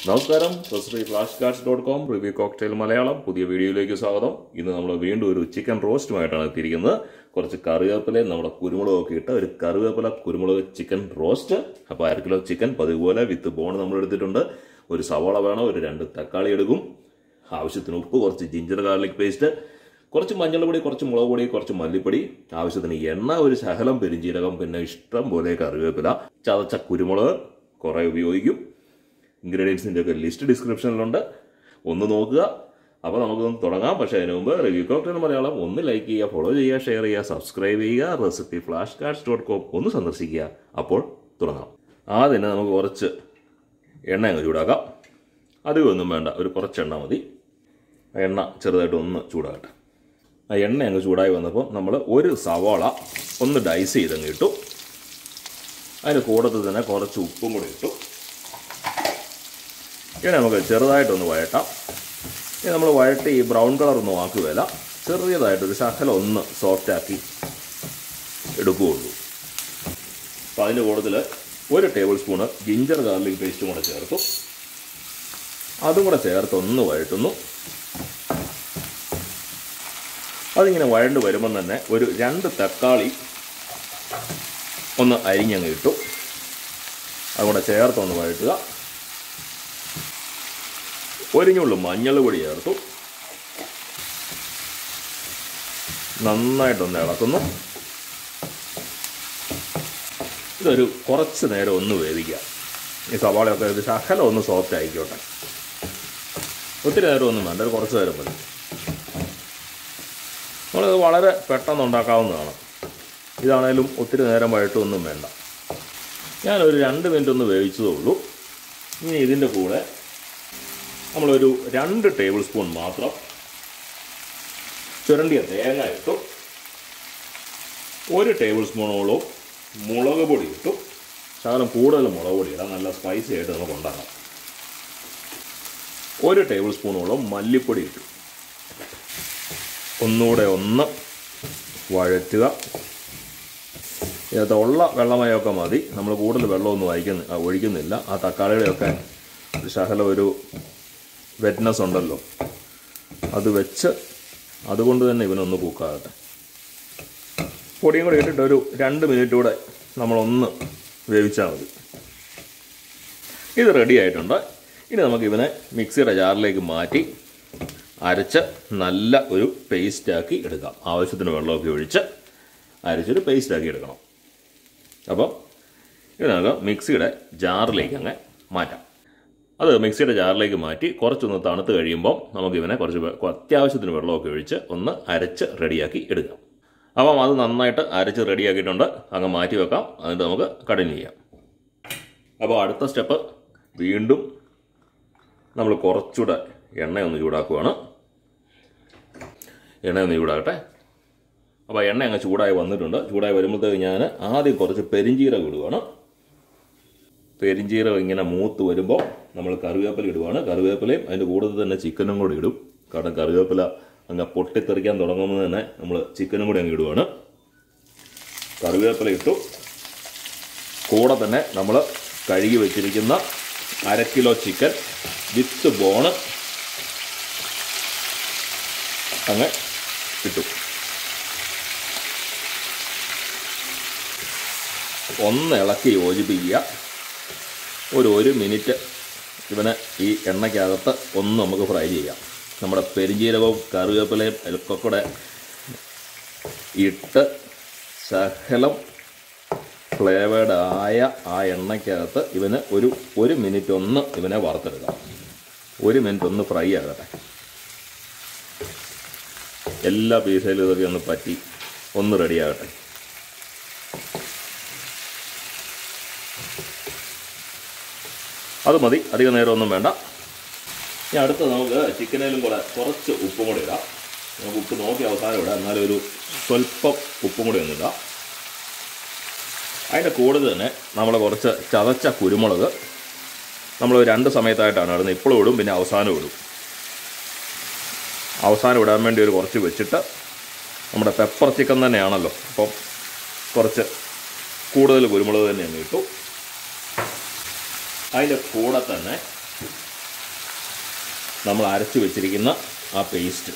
നമസ്കാരം recipe flash cards dot com review cocktail Malayalam പുതിയ വീഡിയോയിലേക്ക് സ്വാഗതം ഇന്ന് നമ്മൾ വീണ്ടും ഒരു ചിക്കൻ റോസ്റ്റുമായിട്ടാണ് എത്തിയിരിക്കുന്നത് കുറച്ച് കറിവേപ്പിലയും നമ്മുടെ കുരുമുളകൊക്കെ ഇട്ട് ഒരു കറിവേപ്പില കുരുമുളക് ചിക്കൻ റോസ്റ്റ് അപ്പോൾ അര കിലോ ചിക്കൻ പതിവ് പോലെ വിത്ത് ബോൺ നമ്മൾ എടുത്തിട്ടുണ്ട് ഒരു സവാള വേണം ഒരു രണ്ട് തക്കാളി എടുക്കും ആവശ്യത്തിന് ഉപ്പ് കുറച്ച് ജിഞ്ചർ ഗാർലിക് പേസ്റ്റ് കുറച്ച് മഞ്ഞൾപ്പൊടി കുറച്ച് മുളക് പൊടി കുറച്ച് മല്ലിപ്പൊടി ആവശ്യത്തിന് എണ്ണ ഒരു ശകലം പെരിഞ്ചീരകം പിന്നെ ഇഷ്ടം പോലെ കറിവേപ്പില ചതച്ച കുരുമുളക് കുറേ ഉപയോഗിക്കും ഇൻഗ്രീഡിയൻസിൻ്റെ ഒക്കെ ലിസ്റ്റ് ഡിസ്ക്രിപ്ഷനിലുണ്ട് ഒന്ന് നോക്കുക അപ്പോൾ നമുക്കൊന്ന് തുടങ്ങാം പക്ഷേ അതിന് മുമ്പ് റിവ്യൂ കോക്ടെയിൽ മലയാളം ഒന്ന് ലൈക്ക് ചെയ്യുക ഫോളോ ചെയ്യുക ഷെയർ ചെയ്യുക സബ്സ്ക്രൈബ് ചെയ്യുക recipe flash cards dot com ഒന്ന് സന്ദർശിക്കുക അപ്പോൾ തുടങ്ങാം ആദ്യം തന്നെ നമുക്ക് കുറച്ച് എണ്ണ അങ്ങ് ചൂടാക്കാം അധികം ഒന്നും വേണ്ട ഒരു കുറച്ച് എണ്ണ മതി ആ എണ്ണ ചെറുതായിട്ട് ഒന്ന് ചൂടാകട്ടെ ആ എണ്ണ അങ്ങ് ചൂടായി വന്നപ്പോൾ നമ്മൾ ഒരു സവാള ഒന്ന് ഡൈസ് ചെയ്തങ്ങ് ഇട്ടു അതിന് കൂടത്തിൽ തന്നെ കുറച്ച് ഉപ്പും കൂടി ഇട്ടു ഇനി നമുക്ക് ചെറുതായിട്ടൊന്ന് വഴട്ടാം ഇനി നമ്മൾ വഴട്ടി ഈ ബ്രൗൺ കളർ ഒന്നും ആക്കുകയില്ല ചെറിയതായിട്ടൊരു ശകലം ഒന്ന് സോഫ്റ്റ് ആക്കി എടുക്കുകയുള്ളൂ അപ്പം അതിൻ്റെ കൂട്ടത്തിൽ ഒരു ടേബിൾ സ്പൂണ് ജിഞ്ചർ ഗാർലിക് പേസ്റ്റും കൂടെ ചേർത്തു അതും കൂടെ ചേർത്ത് ഒന്ന് വഴട്ടുന്നു അതിങ്ങനെ വഴണ്ട് വരുമ്പം തന്നെ ഒരു രണ്ട് തക്കാളി ഒന്ന് അരിഞ്ഞങ്ങ് ഇട്ടു അതുകൂടെ ചേർത്തൊന്ന് വഴട്ടുക ഒരിഞ്ഞുള്ളൂ മഞ്ഞൾ പൊടി ചേർത്തു നന്നായിട്ടൊന്ന് ഇളക്കുന്നു ഇതൊരു കുറച്ച് നേരം ഒന്ന് വേവിക്കുക ഈ സവാളയൊക്കെ ഒരു ശകലം ഒന്ന് സോഫ്റ്റ് ആയിക്കോട്ടെ ഒത്തിരി നേരം ഒന്നും വേണ്ട ഒരു കുറച്ച് നേരം മതി നമ്മളിത് വളരെ പെട്ടെന്ന് ഉണ്ടാക്കാവുന്നതാണ് ഇതാണേലും ഒത്തിരി നേരം വഴട്ടൊന്നും വേണ്ട ഞാനൊരു രണ്ട് മിനിറ്റ് ഒന്ന് വേവിച്ചതേ ഉള്ളൂ ഇനി ഇതിൻ്റെ കൂടെ നമ്മളൊരു രണ്ട് ടേബിൾ സ്പൂൺ മാത്രം ചുരണ്ടിയ തേങ്ങ ഇട്ടു ഒരു ടേബിൾ സ്പൂണോളം മുളക് പൊടി ഇട്ടു ശകലം കൂടുതൽ മുളക് പൊടി ഇടാം നല്ല സ്പൈസി ആയിട്ട് നമുക്ക് ഉണ്ടാക്കാം ഒരു ടേബിൾ സ്പൂണോളം മല്ലിപ്പൊടി ഇട്ടു ഒന്നുകൂടെ ഒന്ന് വഴറ്റുക ഇതിനകത്ത് ഉള്ള വെള്ളമയമൊക്കെ മതി നമ്മൾ കൂടുതൽ വെള്ളമൊന്നും അയക്കുന്ന ഒഴിക്കുന്നില്ല ആ തക്കാളിയുടെയൊക്കെ ശകലം ഒരു വെറ്റ്നസ് ഉണ്ടല്ലോ അത് വെച്ച് അതുകൊണ്ട് തന്നെ ഇവനൊന്ന് കുക്കാകട്ടെ പൊടിയും കൂടി ഇട്ടിട്ട് ഒരു രണ്ട് മിനിറ്റ് കൂടെ നമ്മളൊന്ന് വേവിച്ചാൽ മതി ഇത് റെഡി ആയിട്ടുണ്ട് ഇനി നമുക്ക് ഇവനെ മിക്സിയുടെ ജാറിലേക്ക് മാറ്റി അരച്ച് നല്ല ഒരു പേസ്റ്റാക്കി എടുക്കാം ആവശ്യത്തിന് വെള്ളമൊക്കെ ഒഴിച്ച് അരച്ചൊരു പേസ്റ്റാക്കി എടുക്കണം അപ്പം ഇത് നമുക്ക് മിക്സിയുടെ ജാറിലേക്ക് അങ്ങ് മാറ്റാം അത് മിക്സിയുടെ ജാറിലേക്ക് മാറ്റി കുറച്ചൊന്ന് തണുത്ത് കഴിയുമ്പോൾ നമുക്ക് ഇവനെ കുറച്ച് വെ- അത്യാവശ്യത്തിന് വെള്ളമൊക്കെ ഒഴിച്ച് ഒന്ന് അരച്ച് റെഡിയാക്കി എടുക്കാം അപ്പം അത് നന്നായിട്ട് അരച്ച് റെഡിയാക്കിയിട്ടുണ്ട് അങ്ങ് മാറ്റി വെക്കാം എന്നിട്ട് നമുക്ക് കണ്ടിന്യൂ ചെയ്യാം അപ്പോൾ അടുത്ത സ്റ്റെപ്പ് വീണ്ടും നമ്മൾ കുറച്ചുകൂടെ എണ്ണ ഒന്ന് ചൂടാക്കുവാണ് എണ്ണ ഒന്ന് ചൂടാകട്ടെ അപ്പോൾ എണ്ണ അങ്ങ് ചൂടായി വന്നിട്ടുണ്ട് ചൂടായി വരുമ്പോഴത്തേക്ക് ഞാൻ ആദ്യം കുറച്ച് പെരിഞ്ചീരകം ഇടുവാണ് പെരിഞ്ചീരകം ഇങ്ങനെ മൂത്ത് വരുമ്പോൾ നമ്മൾ കറിവേപ്പില ഇടുവാണ് കറിവേപ്പിലയും അതിൻ്റെ കൂടെ തന്നെ ചിക്കനും കൂടി ഇടും കാരണം കറിവേപ്പില അങ്ങ് പൊട്ടിത്തെറിക്കാൻ തുടങ്ങുമ്പോൾ തന്നെ നമ്മൾ ചിക്കനും കൂടി അങ്ങ് ഇടുവാണ് കറിവേപ്പില ഇട്ടു കൂടെ തന്നെ നമ്മൾ കഴുകി വെച്ചിരിക്കുന്ന അര കിലോ ചിക്കൻ വിത്ത് ബോണ് അങ്ങ് ഇട്ടു ഒന്ന് ഇളക്കി യോജിപ്പിക്കുക ഒരു ഒരു മിനിറ്റ് ഇവനെ ഈ എണ്ണയ്ക്കകത്ത് ഒന്ന് നമുക്ക് ഫ്രൈ ചെയ്യാം നമ്മുടെ പെരിഞ്ജീരകവും കറിവേപ്പിലയും ഒക്കെ കൂടെ ഇട്ട് ശകലം ഫ്ലേവേഡ് ആയ ആ എണ്ണയ്ക്കകത്ത് ഇവന് ഒരു ഒരു മിനിറ്റ് ഒന്ന് ഇവനെ വറുത്തെടുക്കാം ഒരു മിനിറ്റ് ഒന്ന് ഫ്രൈ ആകട്ടെ എല്ലാ പീസയിലും ഇതൊക്കെ ഒന്ന് പറ്റി ഒന്ന് റെഡിയാകട്ടെ അത് മതി അധികം നേരമൊന്നും വേണ്ട ഇനി അടുത്ത് നമുക്ക് ചിക്കനിലും കൂടെ കുറച്ച് ഉപ്പും കൂടി ഇടാം നമുക്ക് ഉപ്പ് നോക്കി അവസാനം ഇടാം എന്നാലും ഒരു സ്വല്പം ഉപ്പും കൂടി ഒന്ന് ഇടാം അതിൻ്റെ കൂടെ തന്നെ നമ്മൾ കുറച്ച് ചതച്ച കുരുമുളക് നമ്മൾ രണ്ട് സമയത്തായിട്ടാണ് ഇടുന്നത് ഇപ്പോഴും ഇടും പിന്നെ അവസാനം ഇടും അവസാനം ഇടാൻ വേണ്ടി ഒരു കുറച്ച് വെച്ചിട്ട് നമ്മുടെ പെപ്പർ ചിക്കൻ തന്നെയാണല്ലോ അപ്പം കുറച്ച് കൂടുതൽ കുരുമുളക് തന്നെ അങ്ങ് ഇട്ടു അതിൻ്റെ കൂടെ തന്നെ നമ്മൾ അരച്ചു വെച്ചിരിക്കുന്ന ആ പേസ്റ്റ്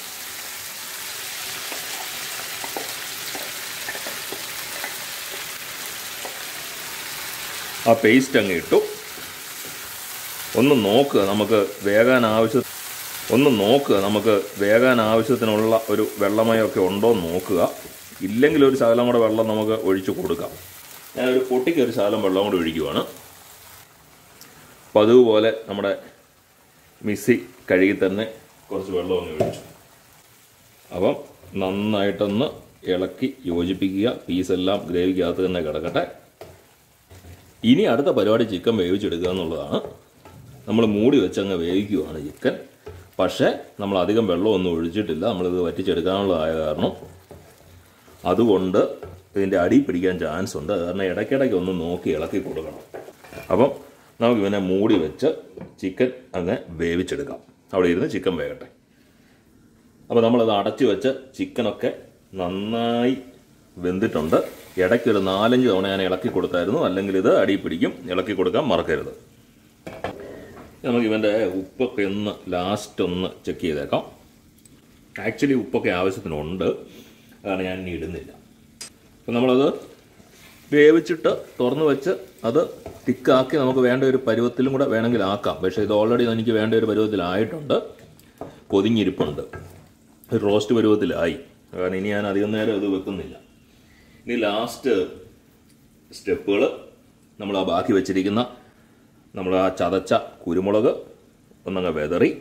ആ പേസ്റ്റ് അങ്ങ് ഇട്ടു ഒന്ന് നോക്കുക നമുക്ക് വേകാൻ ആവശ്യ ഒന്ന് നോക്കുക നമുക്ക് വേകാൻ ആവശ്യത്തിനുള്ള ഒരു വെള്ളമയമൊക്കെ ഉണ്ടോ എന്ന് നോക്കുക ഇല്ലെങ്കിൽ ഒരു ശകലം കൂടെ വെള്ളം നമുക്ക് ഒഴിച്ചു കൊടുക്കാം ഞാനൊരു പൊട്ടിക്ക് ഒരു ശകലം വെള്ളം കൂടെ ഒഴിക്കുവാണ് പതിവ് പോലെ നമ്മുടെ മിക്സി കഴുകി തന്നെ കുറച്ച് വെള്ളം അങ്ങ് ഒഴിച്ചു അപ്പം നന്നായിട്ടൊന്ന് ഇളക്കി യോജിപ്പിക്കുക പീസെല്ലാം ഗ്രേവിക്കകത്ത് തന്നെ കിടക്കട്ടെ ഇനി അടുത്ത പരിപാടി ചിക്കൻ വേവിച്ചെടുക്കുക എന്നുള്ളതാണ് നമ്മൾ മൂടി വെച്ചങ്ങ് വേവിക്കുകയാണ് ചിക്കൻ പക്ഷേ നമ്മൾ അധികം വെള്ളമൊന്നും ഒഴിച്ചിട്ടില്ല നമ്മളിത് വറ്റിച്ചെടുക്കാനുള്ളതായ കാരണം അതുകൊണ്ട് ഇതിൻ്റെ അടി പിടിക്കാൻ ചാൻസ് ഉണ്ട് അത് കാരണം ഇടയ്ക്കിടയ്ക്ക് ഒന്ന് നോക്കി ഇളക്കി കൊടുക്കണം അപ്പം നമുക്ക് ഇവനെ മൂടി വെച്ച് ചിക്കൻ അങ്ങ് വേവിച്ചെടുക്കാം അവിടെ ഇരുന്ന് ചിക്കൻ വേകട്ടെ അപ്പോൾ നമ്മളത് അടച്ചു വെച്ച് ചിക്കനൊക്കെ നന്നായി വെന്തിട്ടുണ്ട് ഇടയ്ക്ക് ഒരു നാലഞ്ച് തവണ ഞാൻ ഇളക്കി കൊടുത്തായിരുന്നു അല്ലെങ്കിൽ ഇത് അടി പിടിക്കും ഇളക്കി കൊടുക്കാൻ മറക്കരുത് നമുക്ക് ഇവൻ്റെ ഉപ്പൊക്കെ ഒന്ന് ലാസ്റ്റ് ഒന്ന് ചെക്ക് ചെയ്തേക്കാം ആക്ച്വലി ഉപ്പൊക്കെ ആവശ്യത്തിനുണ്ട് അതാണ് ഞാൻ ഇനി ഇടുന്നില്ല അപ്പം നമ്മളത് വേവിച്ചിട്ട് തുറന്ന് വെച്ച് അത് തിക്കാക്കി നമുക്ക് വേണ്ട ഒരു പരുവത്തിലും കൂടെ വേണമെങ്കിൽ ആക്കാം പക്ഷേ ഇത് ഓൾറെഡി എനിക്ക് വേണ്ട ഒരു പരുവത്തിലായിട്ടുണ്ട് പൊതിഞ്ഞിരിപ്പുണ്ട് ഒരു റോസ്റ്റ് പരുവത്തിലായി കാരണം ഇനി ഞാൻ അധികം നേരം ഇത് വെക്കുന്നില്ല ഇനി ലാസ്റ്റ് സ്റ്റെപ്പുകൾ നമ്മൾ ആ ബാക്കി വെച്ചിരിക്കുന്ന നമ്മൾ ആ ചതച്ച കുരുമുളക് ഒന്നങ്ങ് വെതറി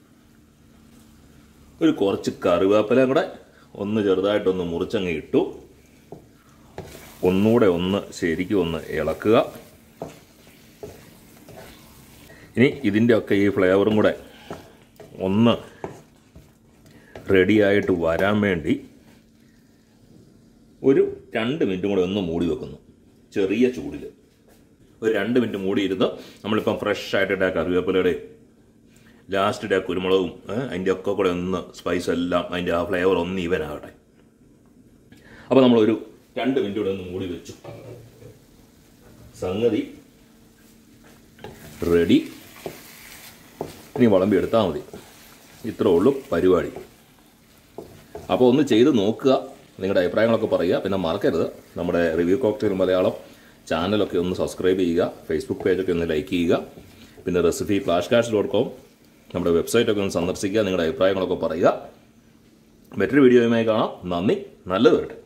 ഒരു കുറച്ച് കറിവേപ്പിലയും കൂടെ ഒന്ന് ചെറുതായിട്ടൊന്ന് മുറിച്ചങ്ങ് ഇട്ടു ഒന്നുകൂടെ ഒന്ന് ശരിക്കും ഒന്ന് ഇളക്കുക ഇനി ഇതിൻ്റെയൊക്കെ ഈ ഫ്ലേവറും കൂടെ ഒന്ന് റെഡിയായിട്ട് വരാൻ വേണ്ടി ഒരു രണ്ട് മിനിറ്റും കൂടെ ഒന്ന് മൂടി വെക്കുന്നു ചെറിയ ചൂടിൽ ഒരു രണ്ട് മിനിറ്റ് മൂടിയിരുന്ന് നമ്മളിപ്പം ഫ്രഷ് ആയിട്ട് ആ കറിവേപ്പിലയുടെ ലാസ്റ്റ് ആ കുരുമുളകും അതിൻ്റെ ഒക്കെ കൂടെ ഒന്ന് സ്പൈസ് എല്ലാം അതിൻ്റെ ആ ഫ്ലേവർ ഒന്ന് ഈവനാകട്ടെ അപ്പോൾ നമ്മളൊരു രണ്ട് മിനിറ്റ് കൂടെ ഒന്ന് മൂടി വെച്ചു സംഗതി റെഡി ഇനി വിളമ്പി എടുത്താൽ മതി ഇത്രേ ഉള്ളൂ പരിപാടി അപ്പോൾ ഒന്ന് ചെയ്ത് നോക്കുക നിങ്ങളുടെ അഭിപ്രായങ്ങളൊക്കെ പറയുക പിന്നെ മറക്കരുത് നമ്മുടെ റിവ്യൂ കോക്ടെയിൽ മലയാളം ചാനലൊക്കെ ഒന്ന് സബ്സ്ക്രൈബ് ചെയ്യുക ഫേസ്ബുക്ക് പേജൊക്കെ ഒന്ന് ലൈക്ക് ചെയ്യുക പിന്നെ recipe flash cards dot com നമ്മുടെ വെബ്സൈറ്റൊക്കെ ഒന്ന് സന്ദർശിക്കുക നിങ്ങളുടെ അഭിപ്രായങ്ങളൊക്കെ പറയുക മറ്റൊരു വീഡിയോയുമായി കാണാം നന്ദി നല്ലത് വരട്ടെ